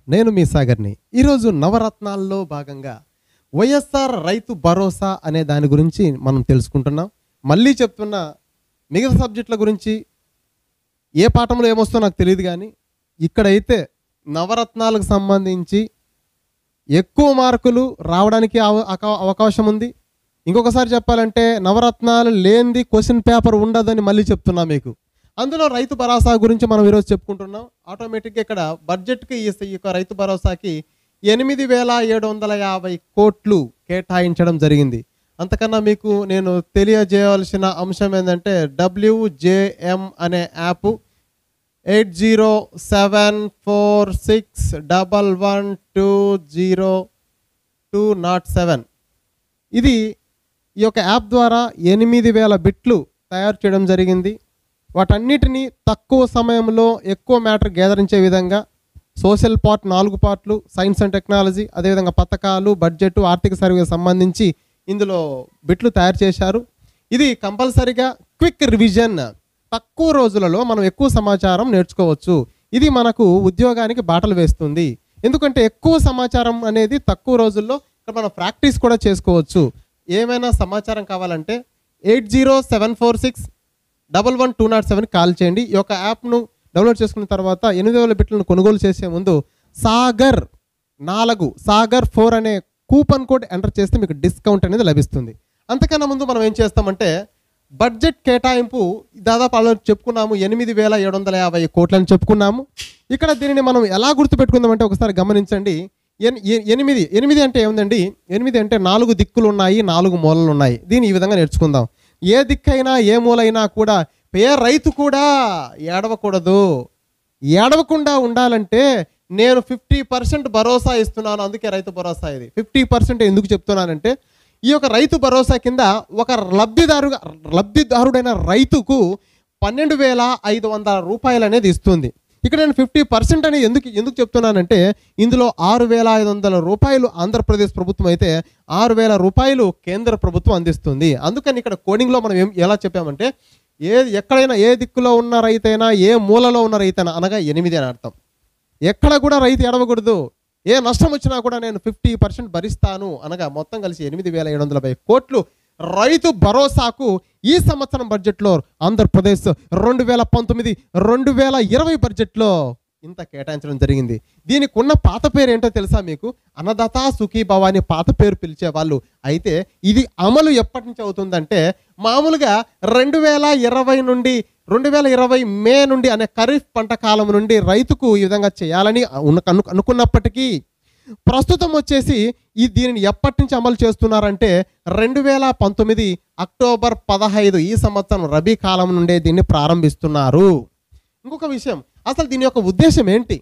నేను మీ సాగర్ని ఈరోజు నవరత్నాల్లో భాగంగా వైఎస్ఆర్ రైతు భరోసా అనే దాని గురించి మనం తెలుసుకుంటున్నాం మళ్ళీ చెప్తున్నా మిగతా సబ్జెక్టుల గురించి ఏ పాఠంలో ఏమొస్తుందో నాకు తెలియదు కానీ ఇక్కడైతే నవరత్నాలకు సంబంధించి ఎక్కువ మార్కులు రావడానికి అవ- అక- అవకాశం ఉంది ఇంకొకసారి చెప్పాలంటే నవరత్నాలు లేనిది క్వశ్చన్ పేపర్ ఉండదని మళ్ళీ చెప్తున్నా మీకు అందులో రైతు భరోసా గురించి మనం ఈరోజు చెప్పుకుంటున్నాం ఆటోమేటిక్గా ఇక్కడ బడ్జెట్కి ఈ ఈ యొక్క రైతు భరోసాకి ఎనిమిది వేల ఏడు వందల యాభై కోట్లు కేటాయించడం జరిగింది అంతకన్నా మీకు నేను తెలియజేయవలసిన అంశం ఏంటంటే డబ్ల్యూజేఎం అనే app eight zero seven four six double one two zero two nought seven ఇది ఈ యొక్క యాప్ ద్వారా ఎనిమిది వేల బిట్లు తయారు చేయడం జరిగింది వాటన్నిటిని తక్కువ సమయంలో ఎక్కువ మ్యాటర్ గ్యాదరించే విధంగా సోషల్ పార్ట్ నాలుగు పార్ట్లు సైన్స్ అండ్ టెక్నాలజీ అదేవిధంగా పథకాలు బడ్జెట్ ఆర్థిక సర్వే సంబంధించి ఇందులో బిట్లు తయారు చేశారు ఇది కంపల్సరీగా క్విక్ రివిజన్ తక్కువ రోజులలో మనం ఎక్కువ సమాచారం నేర్చుకోవచ్చు ఇది మనకు ఉద్యోగానికి బాటలు వేస్తుంది ఎందుకంటే ఎక్కువ సమాచారం అనేది తక్కువ రోజుల్లో ఇక్కడ మనం ప్రాక్టీస్ కూడా చేసుకోవచ్చు ఏమైనా సమాచారం కావాలంటే eight zero seven four six double one two nought seven call చేయండి ఈ యొక్క యాప్ను డౌన్లోడ్ చేసుకున్న తర్వాత ఎనిమిది వేల బిట్లను కొనుగోలు చేసే ముందు సాగర్ నాలుగు సాగర్ ఫోర్ అనే కూపన్ కోడ్ ఎంటర్ చేస్తే మీకు డిస్కౌంట్ అనేది లభిస్తుంది అంతకన్నా ముందు మనం ఏం చేస్తామంటే బడ్జెట్ కేటాయింపు దాదాపు అలా చెప్పుకున్నాము ఎనిమిది వేల ఏడు వందల యాభై కోట్లని చెప్పుకున్నాము ఇక్కడ దీనిని మనం ఎలా గుర్తుపెట్టుకుందామంటే ఒకసారి గమనించండి ఎన్- ఎ- ఎనిమిది ఎనిమిది అంటే ఏముందండి ఎనిమిది అంటే నాలుగు దిక్కులు ఉన్నాయి నాలుగు మూలలు ఉన్నాయి దీన్ని ఈ విధంగా నేర్చుకుందాం ఏ దిక్కైనా ఏ మూలైనా కూడా ఏ రైతు కూడా ఏడవకూడదు ఏడవకుండా ఉండాలంటే నేను ఫిఫ్టీ పర్సెంట్ భరోసా ఇస్తున్నాను అందుకే రైతు భరోసా ఇది ఫిఫ్టీ పర్సెంట్ ఎందుకు చెప్తున్నానంటే ఈ యొక్క రైతు భరోసా కింద ఒక లబ్ధిదారుగా లబ్ధిదారుడైన రైతుకు పన్నెండు వేల ఐదు వందల రూపాయలు అనేది ఇస్తుంది ఇక్కడ నేను ఫిఫ్టీ పర్సెంట్ అనేది ఎందుకు ఎందుకు చెప్తున్నానంటే ఇందులో ఆరు వేల ఐదు వందల రూపాయలు ఆంధ్రప్రదేశ్ ప్రభుత్వం అయితే ఆరు వేల రూపాయలు కేంద్ర ప్రభుత్వం అందిస్తుంది అందుకని ఇక్కడ కోడింగ్లో మనం ఏం ఎలా చెప్పామంటే ఏ ఎక్కడైనా ఏ దిక్కులో ఉన్న రైతైనా ఏ మూలలో ఉన్న రైతైనా అనగా ఎనిమిది అని అర్థం ఎక్కడ కూడా రైతు ఎడవకూడదు ఏ నష్టం వచ్చినా కూడా నేను ఫిఫ్టీ పర్సెంట్ భరిస్తాను అనగా మొత్తం కలిసి ఎనిమిది వేల ఏడు వందల యాభై కోట్లు రైతు భరోసాకు ఈ సంవత్సరం బడ్జెట్లో ఆంధ్రప్రదేశ్ రెండు వేల పంతొమ్మిది రెండు వేల ఇరవై బడ్జెట్లో ఇంత కేటాయించడం జరిగింది దీనికి ఉన్న పాత పేరు ఏంటో తెలుసా మీకు అన్నదాత సుఖీభవ అని పాత పేరు పిలిచేవాళ్ళు అయితే ఇది అమలు ఎప్పటి నుంచి అవుతుందంటే మామూలుగా రెండు వేల ఇరవై నుండి రెండు వేల ఇరవై మే నుండి అనే ఖరీఫ్ పంట కాలం నుండి రైతుకు ఈ విధంగా చేయాలని అను- అను- అనుకున్నప్పటికీ ప్రస్తుతం వచ్చేసి ఈ దీనిని ఎప్పటి నుంచి అమలు చేస్తున్నారంటే రెండు వేల పంతొమ్మిది అక్టోబర్ పదహైదు ఈ సంవత్సరం రబీ కాలం నుండే దీన్ని ప్రారంభిస్తున్నారు ఇంకొక విషయం అసలు దీని యొక్క ఉద్దేశం ఏంటి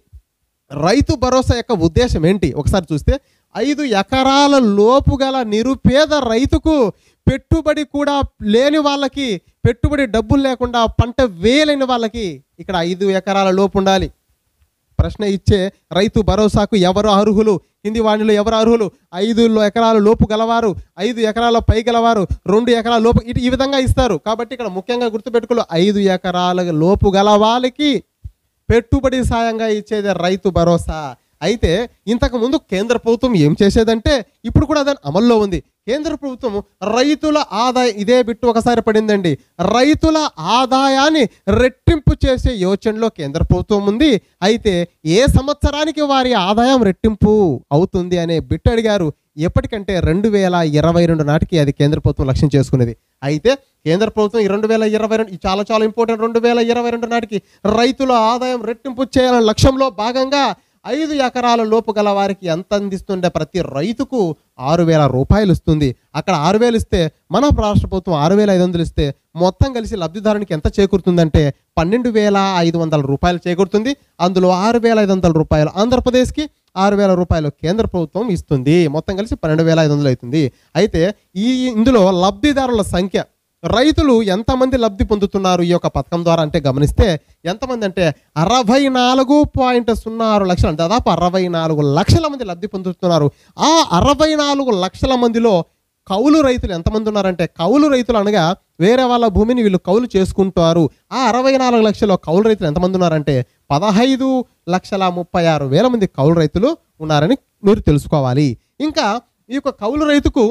రైతు భరోసా యొక్క ఉద్దేశం ఏంటి ఒకసారి చూస్తే ఐదు ఎకరాల లోపు గల నిరుపేద రైతుకు పెట్టుబడి కూడా లేని వాళ్ళకి పెట్టుబడి డబ్బులు లేకుండా పంట వేయలేని వాళ్ళకి ఇక్కడ ఐదు ఎకరాల లోపు ఉండాలి ప్రశ్న ఇచ్చే రైతు భరోసాకు ఎవరు అర్హులు కింది వాణిలో ఎవరు అర్హులు ఐదు లో- ఎకరాల లోపు గలవారు ఐదు ఎకరాల పై గలవారు రెండు ఎకరాల లోపు ఇటు ఈ విధంగా ఇస్తారు కాబట్టి ఇక్కడ ముఖ్యంగా గుర్తుపెట్టుకోలు ఐదు ఎకరాల లోపు గల వాళ్ళకి పెట్టుబడి సాయంగా ఇచ్చేది రైతు భరోసా అయితే ఇంతకు ముందు కేంద్ర ప్రభుత్వం ఏం చేసేదంటే ఇప్పుడు కూడా దాని అమల్లో ఉంది కేంద్ర ప్రభుత్వం రైతుల ఆదాయం ఇదే బిట్టు ఒకసారి పడిందండి రైతుల ఆదాయాన్ని రెట్టింపు చేసే యోచనలో కేంద్ర ప్రభుత్వం ఉంది అయితే ఏ సంవత్సరానికి వారి ఆదాయం రెట్టింపు అవుతుంది అనే బిట్ అడిగారు ఎప్పటికంటే రెండు వేల ఇరవై రెండు నాటికి అది కేంద్ర ప్రభుత్వం లక్ష్యం చేసుకునేది అయితే కేంద్ర ప్రభుత్వం ఈ రెండు వేల ఇరవై రెండు ఇది చాలా చాలా ఇంపార్టెంట్ రెండు వేల ఇరవై రెండు నాటికి రైతుల ఆదాయం రెట్టింపు చేయాలనే లక్ష్యంలో భాగంగా ఐదు ఎకరాల లోపు గల వారికి ఎంత అందిస్తుండే ప్రతి రైతుకు ఆరు వేల రూపాయలు ఇస్తుంది అక్కడ ఆరు వేలు ఇస్తే మన రాష్ట్ర ప్రభుత్వం ఆరు వేల ఐదు వందలు ఇస్తే మొత్తం కలిసి లబ్ధిదారునికి ఎంత చేకూరుతుందంటే పన్నెండు వేల ఐదు వందల రూపాయలు చేకూరుతుంది అందులో ఆరు వేల ఐదు వందల రూపాయలు ఆంధ్రప్రదేశ్కి ఆరు వేల రూపాయలు కేంద్ర ప్రభుత్వం ఇస్తుంది మొత్తం కలిసి పన్నెండు వేల ఐదు వందలు అవుతుంది అయితే ఈ ఇందులో లబ్ధిదారుల సంఖ్య రైతులు ఎంతమంది లబ్ధి పొందుతున్నారు ఈ యొక్క పథకం ద్వారా అంటే గమనిస్తే ఎంతమంది అంటే అరవై నాలుగు పాయింట్ సున్నా ఆరు లక్షలు దాదాపు అరవై నాలుగు లక్షల మంది లబ్ధి పొందుతున్నారు ఆ అరవై నాలుగు లక్షల మందిలో కౌలు రైతులు ఎంతమంది ఉన్నారంటే కౌలు రైతులు అనగా వేరే వాళ్ళ భూమిని వీళ్ళు కౌలు చేసుకుంటారు ఆ అరవై నాలుగు లక్షల కౌలు రైతులు ఎంతమంది ఉన్నారంటే పదహైదు లక్షల ముప్పై ఆరు వేల మంది కౌలు రైతులు ఉన్నారని మీరు తెలుసుకోవాలి ఇంకా ఈ యొక్క కౌలు రైతుకు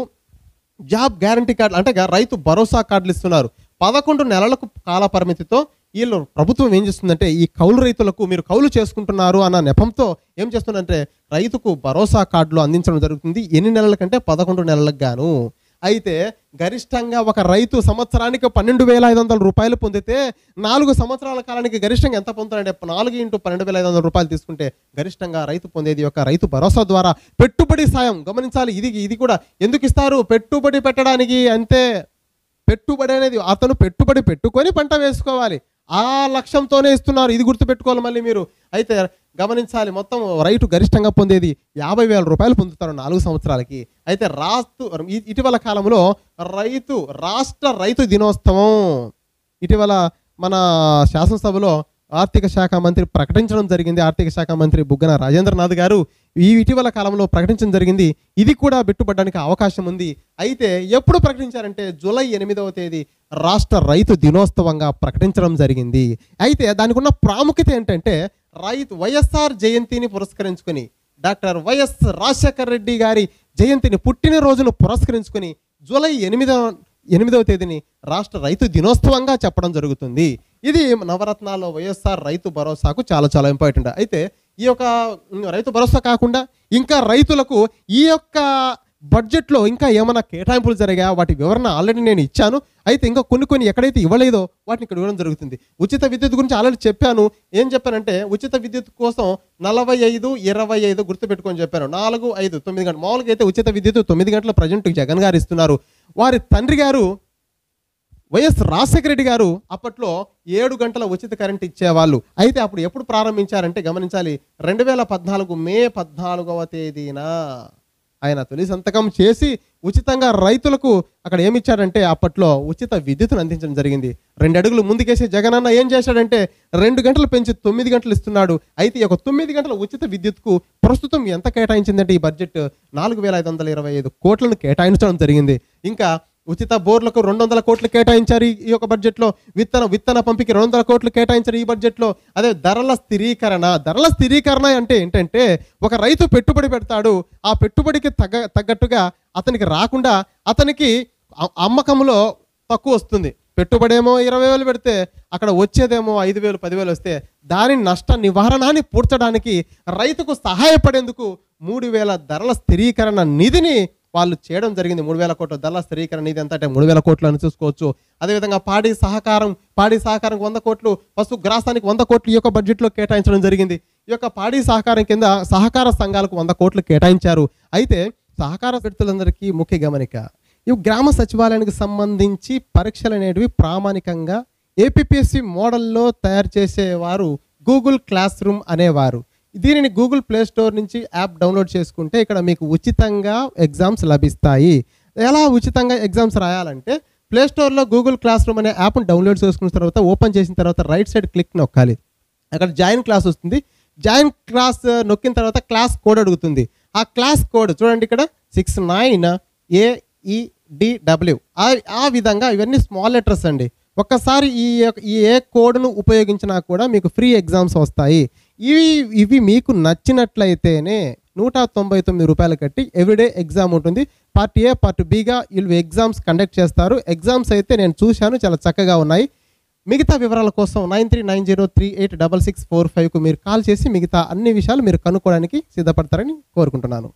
జాబ్ గ్యారంటీ కార్డు అంటే గా- రైతు భరోసా కార్డులు ఇస్తున్నారు పదకొండు నెలలకు కాల పరిమితితో వీళ్ళు ప్రభుత్వం ఏం చేస్తుందంటే ఈ కౌలు రైతులకు మీరు కౌలు చేసుకుంటున్నారు అన్న నెపంతో ఏం చేస్తుందంటే రైతుకు భరోసా కార్డులు అందించడం జరుగుతుంది ఎన్ని నెలల కంటే పదకొండు నెలలకు గాను అయితే గరిష్టంగా ఒక రైతు సంవత్సరానికి పన్నెండు వేల ఐదు వందల రూపాయలు పొందితే నాలుగు సంవత్సరాల కాలానికి గరిష్టంగా ఎంత పొందుతారంటే నాలుగు ఇంటూ పన్నెండు వేల ఐదు వందల రూపాయలు తీసుకుంటే గరిష్టంగా రైతు పొందేది యొక్క రైతు భరోసా ద్వారా పెట్టుబడి సాయం గమనించాలి ఇది ఇది కూడా ఎందుకు ఇస్తారు పెట్టుబడి పెట్టడానికి అంతే పెట్టుబడి అనేది అతను పెట్టుబడి పెట్టుకొని పంట వేసుకోవాలి ఆ లక్ష్యంతోనే ఇస్తున్నారు ఇది గుర్తుపెట్టుకోవాలి మళ్ళీ మీరు అయితే గమనించాలి మొత్తం రైతు గరిష్టంగా పొందేది యాభై వేల రూపాయలు పొందుతారు నాలుగు సంవత్సరాలకి అయితే రాస్తు ఇ- ఇటీవల కాలంలో రైతు రాష్ట్ర రైతు దినోత్సవం ఇటీవల మన శాసనసభలో ఆర్థిక శాఖ మంత్రి ప్రకటించడం జరిగింది ఆర్థిక శాఖ మంత్రి బుగ్గన రాజేంద్రనాథ్ గారు ఈ ఇటీవల కాలంలో ప్రకటించడం జరిగింది ఇది కూడా పెట్టుబడడానికి అవకాశం ఉంది అయితే ఎప్పుడు ప్రకటించారంటే జూలై ఎనిమిదవ తేదీ రాష్ట్ర రైతు దినోత్సవంగా ప్రకటించడం జరిగింది అయితే దానికి ఉన్న ప్రాముఖ్యత ఏంటంటే రైతు వైఎస్ఆర్ జయంతిని పురస్కరించుకొని డాక్టర్ వైఎస్ రాజశేఖర రెడ్డి గారి జయంతిని పుట్టినరోజును పురస్కరించుకొని జూలై ఎనిమిదవ ఎనిమిదవ తేదీని రాష్ట్ర రైతు దినోత్సవంగా చెప్పడం జరుగుతుంది ఇది నవరత్నాల్లో వైఎస్ఆర్ రైతు భరోసాకు చాలా చాలా ఇంపార్టెంట్ అయితే ఈ యొక్క ఉమ్, రైతు భరోసా కాకుండా ఇంకా రైతులకు ఈ యొక్క బడ్జెట్లో ఇంకా ఏమైనా కేటాయింపులు జరిగా వాటి వివరణ ఆల్రెడీ నేను ఇచ్చాను అయితే ఇంకా కొన్ని కొన్ని ఎక్కడైతే ఇవ్వలేదో వాటిని ఇక్కడ ఇవ్వడం జరుగుతుంది ఉచిత విద్యుత్ గురించి ఆల్రెడీ చెప్పాను ఏం చెప్పానంటే ఉచిత విద్యుత్ కోసం నలభై ఐదు ఇరవై ఐదు గుర్తుపెట్టుకొని చెప్పాను నాలుగు ఐదు తొమ్మిది గంటలు మామూలుగా అయితే ఉచిత విద్యుత్ తొమ్మిది గంటల ప్రజెంట్ జగన్ గారు ఇస్తున్నారు వారి తండ్రి గారు వైఎస్ రాజశేఖర రెడ్డి గారు అప్పట్లో ఏడు గంటల ఉచిత కరెంట్ ఇచ్చేవాళ్ళు అయితే అప్పుడు ఎప్పుడు ప్రారంభించారంటే గమనించాలి రెండు వేల పద్నాలుగు మే పద్నాలుగవ తేదీన ఆయన తొలి సంతకం చేసి ఉచితంగా రైతులకు అక్కడ ఏమి ఇచ్చాడంటే అప్పట్లో ఉచిత విద్యుత్తును అందించడం జరిగింది రెండు అడుగులు ముందుకేసే జగనన్న ఏం చేశాడంటే రెండు గంటలు పెంచి తొమ్మిది గంటలు ఇస్తున్నాడు అయితే ఈ యొక్క తొమ్మిది గంటల ఉచిత విద్యుత్కు ప్రస్తుతం ఎంత కేటాయించిందంటే ఈ బడ్జెట్ నాలుగు వేల ఐదు వందల ఇరవై ఐదు కోట్లను కేటాయించడం జరిగింది ఇంకా ఉచిత బోర్లకు రెండు వందల కోట్లు కేటాయించారు ఈ- ఈ యొక్క బడ్జెట్లో విత్తన విత్తన పంపికి రెండు వందల కోట్లు కేటాయించారు ఈ బడ్జెట్లో అదే ధరల స్థిరీకరణ ధరల స్థిరీకరణ అంటే ఏంటంటే ఒక రైతు పెట్టుబడి పెడతాడు ఆ పెట్టుబడికి తగ్గ తగ్గట్టుగా అతనికి రాకుండా అతనికి అ- అమ్మకంలో తక్కువ వస్తుంది పెట్టుబడి ఏమో ఇరవై వేలు పెడితే అక్కడ వచ్చేదేమో ఐదు వేలు పదివేలు వస్తే దాని నష్ట నివారణని పూడ్చడానికి రైతుకు సహాయపడేందుకు మూడు వేల ధరల స్థిరీకరణ నిధిని వాళ్ళు చేయడం జరిగింది మూడు వేల కోట్ల ధరల స్థిరీకరణ నిధి ఎంత అంటే మూడు వేల కోట్లు అని చూసుకోవచ్చు అదేవిధంగా పాడి సహకారం పాడి సహకారం వంద కోట్లు పశు గ్రాసానికి వంద కోట్లు ఈ యొక్క బడ్జెట్లో కేటాయించడం జరిగింది ఈ యొక్క పాడి సహకారం కింద సహకార సంఘాలకు వంద కోట్లు కేటాయించారు అయితే సహకార వ్యక్తులందరికీ ముఖ్య గమనిక ఈ గ్రామ సచివాలయానికి సంబంధించి పరీక్షలు అనేటివి ప్రామాణికంగా ఏపీఎస్సి మోడల్లో తయారు చేసేవారు గూగుల్ క్లాస్ రూమ్ అనేవారు దీనిని గూగుల్ ప్లే స్టోర్ నుంచి యాప్ డౌన్లోడ్ చేసుకుంటే ఇక్కడ మీకు ఉచితంగా ఎగ్జామ్స్ లభిస్తాయి ఎలా ఉచితంగా ఎగ్జామ్స్ రాయాలంటే ప్లే స్టోర్లో గూగుల్ క్లాస్ రూమ్ అనే యాప్ను డౌన్లోడ్ చేసుకున్న తర్వాత ఓపెన్ చేసిన తర్వాత రైట్ సైడ్ క్లిక్ నొక్కాలి అక్కడ జాయిన్ క్లాస్ వస్తుంది జాయిన్ క్లాస్ నొక్కిన తర్వాత క్లాస్ కోడ్ అడుగుతుంది ఆ క్లాస్ కోడ్ చూడండి ఇక్కడ సిక్స్ నైన్ ఏఈడిడబ్ల్యూ ఆ విధంగా ఇవన్నీ స్మాల్ లెటర్స్ అండి ఒక్కసారి ఈ యొక్క- ఈ ఏ కోడ్ను ఉపయోగించినా కూడా మీకు ఫ్రీ ఎగ్జామ్స్ వస్తాయి ఇవి ఇవి మీకు నచ్చినట్లయితేనే నూట తొంభై తొమ్మిది రూపాయలు కట్టి ఎవ్రీడే ఎగ్జామ్ ఉంటుంది పార్ట్ ఏ పార్ట్ బిగా వీళ్ళు ఎగ్జామ్స్ కండక్ట్ చేస్తారు ఎగ్జామ్స్ అయితే నేను చూశాను చాలా చక్కగా ఉన్నాయి మిగతా వివరాల కోసం nine three nine zero three eight double six four ఫైవ్కు మీరు కాల్ చేసి మిగతా అన్ని విషయాలు మీరు కనుక్కోవడానికి సిద్ధపడతారని కోరుకుంటున్నాను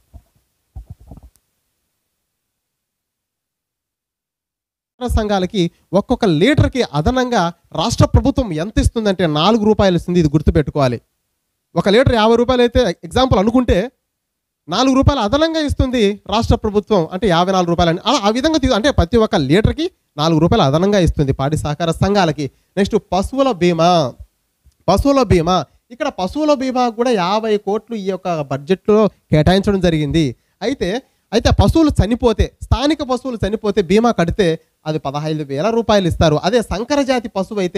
సహకార సంఘాలకి ఒక్కొక్క లీటర్కి అదనంగా రాష్ట్ర ప్రభుత్వం ఎంత ఇస్తుందంటే నాలుగు రూపాయలు ఇస్తుంది ఇది గుర్తుపెట్టుకోవాలి ఒక లీటర్ యాభై రూపాయలు అయితే ఎగ్జాంపుల్ అనుకుంటే నాలుగు రూపాయలు అదనంగా ఇస్తుంది రాష్ట్ర ప్రభుత్వం అంటే యాభై నాలుగు రూపాయలు అని. అలా ఆ విధంగా తీ- అంటే ప్రతి ఒక్క లీటర్కి నాలుగు రూపాయలు అదనంగా ఇస్తుంది పాడి సహకార సంఘాలకి నెక్స్ట్ పశువుల బీమా పశువుల బీమా ఇక్కడ పశువుల బీమా కూడా యాభై కోట్లు ఈ యొక్క బడ్జెట్లో కేటాయించడం జరిగింది అయితే అయితే పశువులు చనిపోతే స్థానిక పశువులు చనిపోతే బీమా కడితే అది పదహైదు వేల రూపాయలు ఇస్తారు అదే సంకర జాతి పశువు అయితే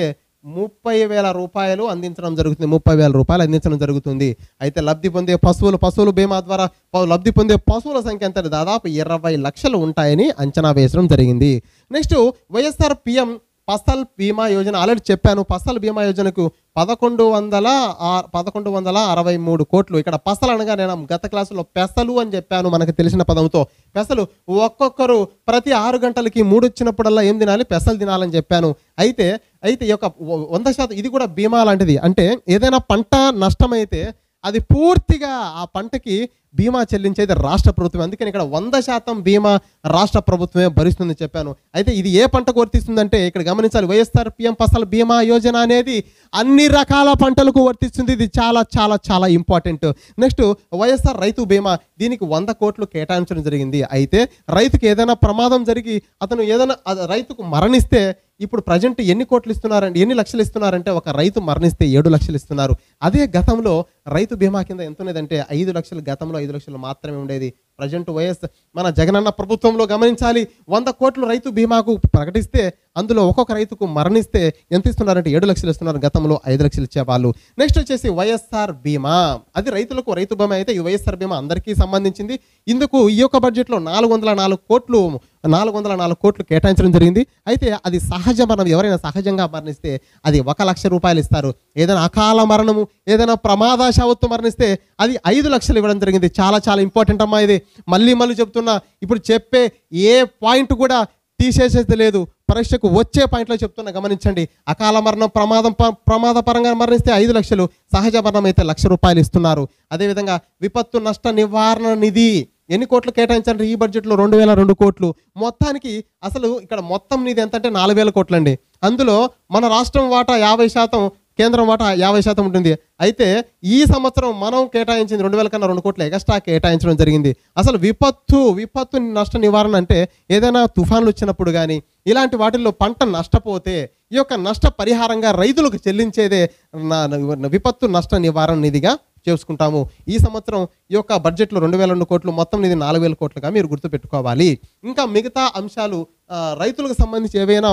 ముప్పై వేల రూపాయలు అందించడం జరుగుతుంది ముప్పై వేల రూపాయలు అందించడం జరుగుతుంది అయితే లబ్ధి పొందే పశువులు పశువుల బీమా ద్వారా ప- లబ్ధి పొందే పశువుల సంఖ్య ఎంత దాదాపు ఇరవై లక్షలు ఉంటాయని అంచనా వేసడం జరిగింది నెక్స్ట్ వైఎస్ఆర్ పిఎం ఫసల్ బీమా యోజన ఆల్రెడీ చెప్పాను ఫసల్ బీమా యోజనకు పదకొండు వందల ఆ- పదకొండు వందల అరవై మూడు కోట్లు ఇక్కడ పసలు అనగా నేను గత క్లాసులో పెసలు అని చెప్పాను మనకు తెలిసిన పదంతో పెసలు ఒక్కొక్కరు ప్రతి ఆరు గంటలకి మూడు వచ్చినప్పుడల్లా ఏం తినాలి పెసలు తినాలని చెప్పాను అయితే అయితే ఈ యొక్క వ- వంద శాతం ఇది కూడా బీమా లాంటిది అంటే ఏదైనా పంట నష్టమైతే అది పూర్తిగా ఆ పంటకి బీమా చెల్లించేది రాష్ట్ర ప్రభుత్వం అందుకని ఇక్కడ వంద శాతం బీమా రాష్ట్ర ప్రభుత్వమే భరిస్తుందని చెప్పాను అయితే ఇది ఏ పంటకు వర్తిస్తుందంటే ఇక్కడ గమనించాలి వైఎస్ఆర్ పిఎం ఫసల్ బీమా యోజన అనేది అన్ని రకాల పంటలకు వర్తిస్తుంది ఇది చాలా చాలా చాలా ఇంపార్టెంట్ నెక్స్ట్ వైఎస్ఆర్ రైతు బీమా దీనికి వంద కోట్లు కేటాయించడం జరిగింది అయితే రైతుకి ఏదైనా ప్రమాదం జరిగి అతను ఏదైనా అది రైతుకు మరణిస్తే ఇప్పుడు ప్రజెంట్ ఎన్ని కోట్లు ఇస్తున్నారంటే ఎన్ని లక్షలు ఇస్తున్నారంటే ఒక రైతు మరణిస్తే ఏడు లక్షలు ఇస్తున్నారు అదే గతంలో రైతు బీమా కింద ఎంత ఉండేదంటే ఐదు లక్షలు గతంలో ఐదు లక్షలు మాత్రమే ఉండేది ప్రజెంట్ వైఎస్ మన జగనన్న ప్రభుత్వంలో గమనించాలి వంద కోట్లు రైతు బీమాకు ప్రకటిస్తే అందులో ఒక్కొక్క రైతుకు మరణిస్తే ఎంత ఇస్తున్నారంటే ఏడు లక్షలు ఇస్తున్నారు గతంలో ఐదు లక్షలు ఇచ్చేవాళ్ళు నెక్స్ట్ వచ్చేసి వైఎస్ఆర్ బీమా అది రైతులకు రైతు బీమా అయితే ఈ వైఎస్ఆర్ బీమా అందరికీ సంబంధించింది ఇందుకు ఈ యొక్క బడ్జెట్లో నాలుగు వందల నాలుగు కోట్లు నాలుగు వందల నాలుగు కోట్లు కేటాయించడం జరిగింది అయితే అది సహజ మరణం ఎవరైనా సహజంగా మరణిస్తే అది ఒక లక్ష రూపాయలు ఇస్తారు ఏదైనా అకాల మరణము ఏదైనా ప్రమాదశావత్తు మరణిస్తే అది ఐదు లక్షలు ఇవ్వడం జరిగింది చాలా చాలా ఇంపార్టెంట్ అమ్మా ఇది మళ్ళీ మళ్ళీ చెప్తున్నా ఇప్పుడు చెప్పే ఏ పాయింట్ కూడా తీసేసేది లేదు పరీక్షకు వచ్చే పాయింట్లో చెప్తున్నా గమనించండి అకాల మరణం ప్రమాదం ప- ప్రమాదపరంగా మరణిస్తే ఐదు లక్షలు సహజ మరణం అయితే లక్ష రూపాయలు ఇస్తున్నారు అదేవిధంగా విపత్తు నష్ట నివారణ నిధి ఎన్ని కోట్లు కేటాయించారు ఈ బడ్జెట్లో రెండు వేల రెండు కోట్లు మొత్తానికి అసలు ఇక్కడ మొత్తం నిధి ఎంత అంటే నాలుగు వేల కోట్లు అండి అందులో మన రాష్ట్రం వాటా యాభై శాతం కేంద్రం వాటా యాభై శాతం ఉంటుంది అయితే ఈ సంవత్సరం మనం కేటాయించింది రెండు వేల కన్నా రెండు కోట్ల ఎక్స్ట్రా కేటాయించడం జరిగింది అసలు విపత్తు విపత్తు నష్ట నివారణ అంటే ఏదైనా తుఫాన్లు వచ్చినప్పుడు కానీ ఇలాంటి వాటిల్లో పంట నష్టపోతే ఈ యొక్క నష్ట పరిహారంగా రైతులకు చెల్లించేదే నా- నా- విపత్తు నష్ట నివారణ నిధిగా చేసుకుంటాము ఈ సంవత్సరం ఈ యొక్క బడ్జెట్లో రెండు వేల రెండు కోట్లు మొత్తం నిధి నాలుగు వేల కోట్లుగా మీరు గుర్తుపెట్టుకోవాలి ఇంకా మిగతా అంశాలు ఆ, రైతులకు సంబంధించి ఏవైనా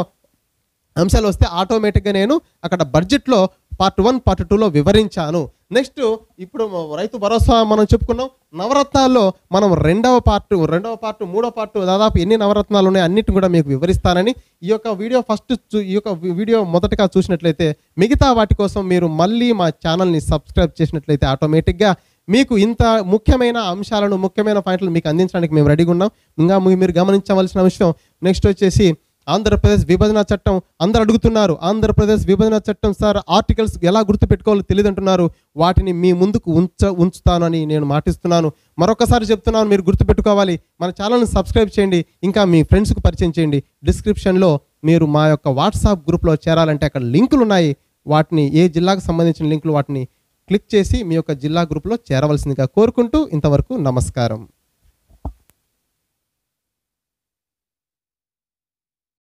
అంశాలు వస్తే ఆటోమేటిక్గా నేను అక్కడ బడ్జెట్లో పార్ట్ వన్ పార్ట్ టూలో వివరించాను నెక్స్ట్ ఇప్పుడు రైతు భరోసా మనం చెప్పుకున్నాం నవరత్నాల్లో మనం రెండవ పార్ట్ రెండవ పార్ట్ మూడో పార్ట్ దాదాపు ఎన్ని నవరత్నాలు ఉన్నాయి అన్నిటిని కూడా మీకు వివరిస్తానని ఈ యొక్క వీడియో ఫస్ట్ చూ- ఈ యొక్క వీడియో మొదటగా చూసినట్లయితే మిగతా వాటి కోసం మీరు మళ్ళీ మా ఛానల్ని సబ్స్క్రైబ్ చేసినట్లయితే ఆటోమేటిక్గా మీకు ఇంత ముఖ్యమైన అంశాలను ముఖ్యమైన పాయింట్లు మీకు అందించడానికి మేము రెడీగా ఉన్నాం ఇంకా మీ- మీరు గమనించవలసిన విషయం నెక్స్ట్ వచ్చేసి ఆంధ్రప్రదేశ్ విభజన చట్టం అందరు అడుగుతున్నారు ఆంధ్రప్రదేశ్ విభజన చట్టం సార్ ఆర్టికల్స్ ఎలా గుర్తుపెట్టుకోవాలో తెలియదు అంటున్నారు వాటిని మీ ముందుకు ఉంచ ఉంచుతానని నేను మాటిస్తున్నాను మరొకసారి చెప్తున్నాను మీరు గుర్తుపెట్టుకోవాలి మన ఛానల్ని సబ్స్క్రైబ్ చేయండి ఇంకా మీ ఫ్రెండ్స్కి పరిచయం చేయండి డిస్క్రిప్షన్లో మీరు మా యొక్క వాట్సాప్ గ్రూప్లో చేరాలంటే అక్కడ లింకులు ఉన్నాయి వాటిని ఏ జిల్లాకు సంబంధించిన లింకులు వాటిని క్లిక్ చేసి మీ యొక్క జిల్లా గ్రూప్లో చేరవలసిందిగా కోరుకుంటూ ఇంతవరకు నమస్కారం